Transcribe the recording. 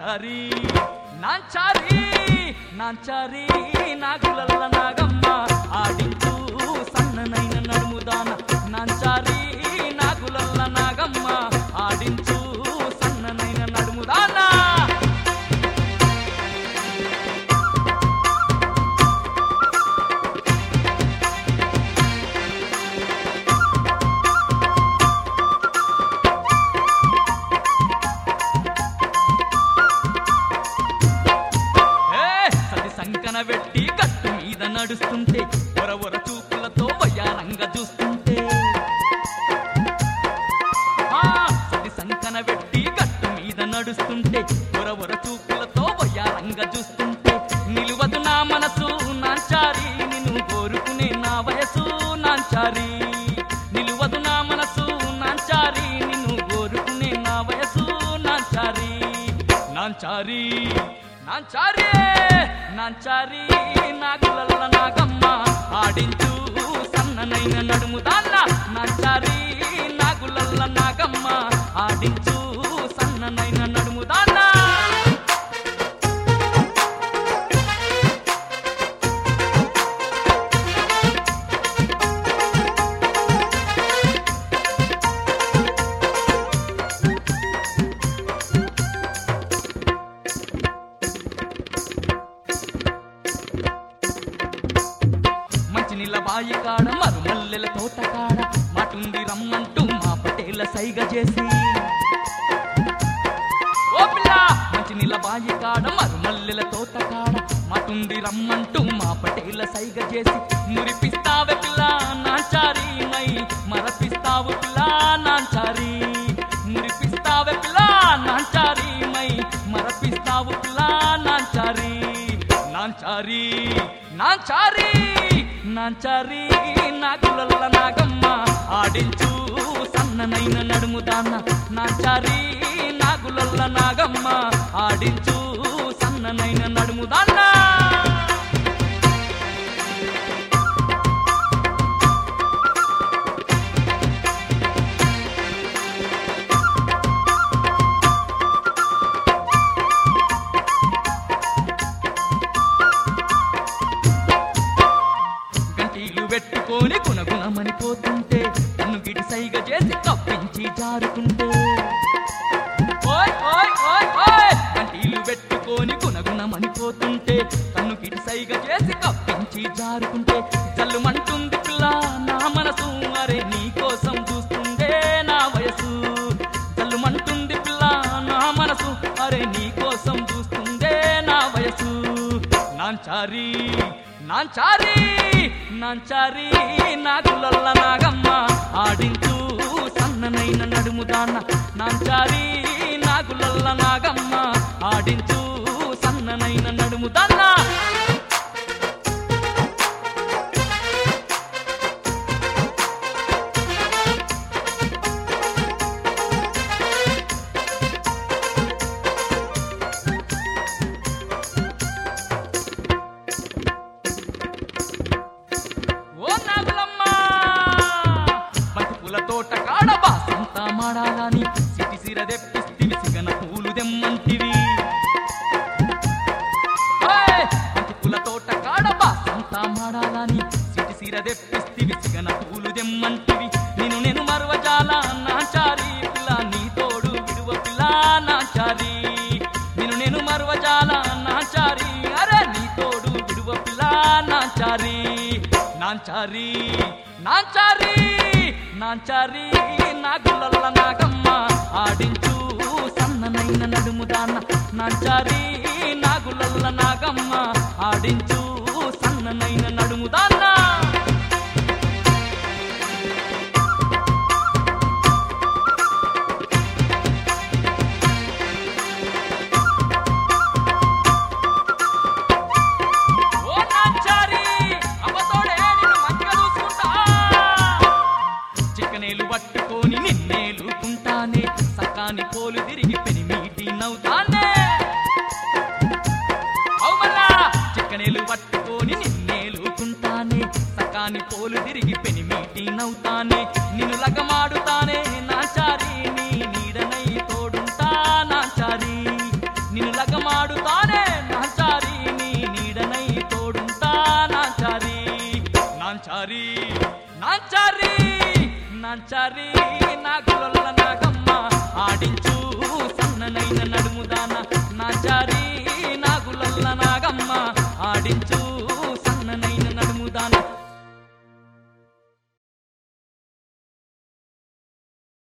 నాంచారి నాంచారి నాంచారి నాగులల్ల నాగమ్మ ఆడించు సన్ననైన నడుముదాన నాంచారి నాగులల్ల నాగమ్మ ఆడించు సన్ననైన నడుముదానా ఏ, సతి సంకన వెట్టి గట్టు మీద నడుస్తుంటే ఒర ఒర చూపులతో వయ్యారంగా చూస్తుంటే ఆ, సతి సంకన వెట్టి గట్టు మీద నడుస్తుంటే ఒర ఒర చూపులతో వయ్యారంగా చూస్తుంటే నిలువదు నా మనసు నాంచారి నిన్ను కోరుకునే నా వయసు నాంచారి నిలువదు నా మనసు నాంచారి నిన్ను కోరుకునే నా వయసు నాంచారి నాంచారి నాంచారి నాంచారి నాగులల్ల నాగమ్మ ఆడించు సన్ననైన నడుము దాన్న నాంచారి నాగులల్ల నాగమ్మ ఆడించు సన్ననైన నడుము దాన్న మంచి నీళ్ళ బాయి కాడ మరుమల్లెల తోట కాడ మాటుంది రమ్మంటూ మా పటేల సైగ చేసి ఓ పిల్ల మంచి నీళ్ళ బాయి కాడ మరుమల్లెల తోట కాడ మాటుంది రమ్మంటూ మా పటేల సైగ చేసి మురిపిస్తావే పిల్ల నాచారి మై మరపిస్తావు పిల్ల నాచారి మురిపిస్తావే పిల్ల నాచారి మై మరపిస్తావు పిల్ల నాచారి నాంచారి నాంచారి నాంచారి నాగులల్ల నాగమ్మ ఆడించు సన్ననైన నడుము దాన్న నాంచారి నాగులల్ల నాగమ్మ ఆడించు సన్ననైన నడుము దాన్న గంటీలు పెట్టుకొని గుణగుణమని పోతుంటే కన్ను గిడి సైగ చేసి తప్పించి జారుకుంటే ఓయ్ ఓయ్ ఓయ్ ఓయ్ గంటీలు పెట్టుకొని గుణగుణమని పోతుంటే కన్ను గిడి సైగ చేసి తప్పించి జారుకుంటే చల్లుమంటుంది పిల్ల నా మనసు అరే నీ కోసం చూస్తుందే నా వయసు చల్లుమంటుంది పిల్ల నా మనసు అరే నీ కోసం చూస్తుందే నా వయసు నాంచారి నాంచారి నాంచారి నాగులల్ల నాగమ్మ ఆడించు సన్ననైన నడుము దాన్న నాంచారి నాగులల్ల నాగమ్మ ఆడించు సన్ననైన నడుము దాన్న ఓ నాగులమ్మ బంతి పూల తోట కాడ బాసంతా మాడాలని సిటి సిర తెప్పిస్తివి సిగన పూలు దెమ్మంటివి ఓయ్! బంతి పూల తోట కాడ బాసంతా మాడాలని సిటి సిర తెప్పిస్తివి సిగన పూలు దెమ్మంటివి నేను నేను మరువజాల నాచారి పిల్ల నీ తోడు విడువ పిల్ల నాచారి నేను నేను మరువజాల నాచారి అరే నీ తోడు విడువ పిల్ల నాచారి నాంచారి నాంచారి నాంచారి నాగులల్ల నాగమ్మ ఆడించు సన్ననైన నడుము దాన్న నాంచారి నాగులల్ల నాగమ్మ ఆడించు సన్ననైన నడుము దాన్న ఓ నాంచారి అమ్మతోడే నిన్ను మంచిగా చూసుకుంటా చిక్కనేలు పట్టుకొని నిన్నేలుకుంటానే సకాని పోలు తిరిగి పెనిమీటి నవ్వుతానే అవు మళ్ళా చిక్కనేలు పట్టుకొని నిన్నేలుకుంటానే సకాని పోలు తిరిగి పెనిమీటి నవ్వుతానే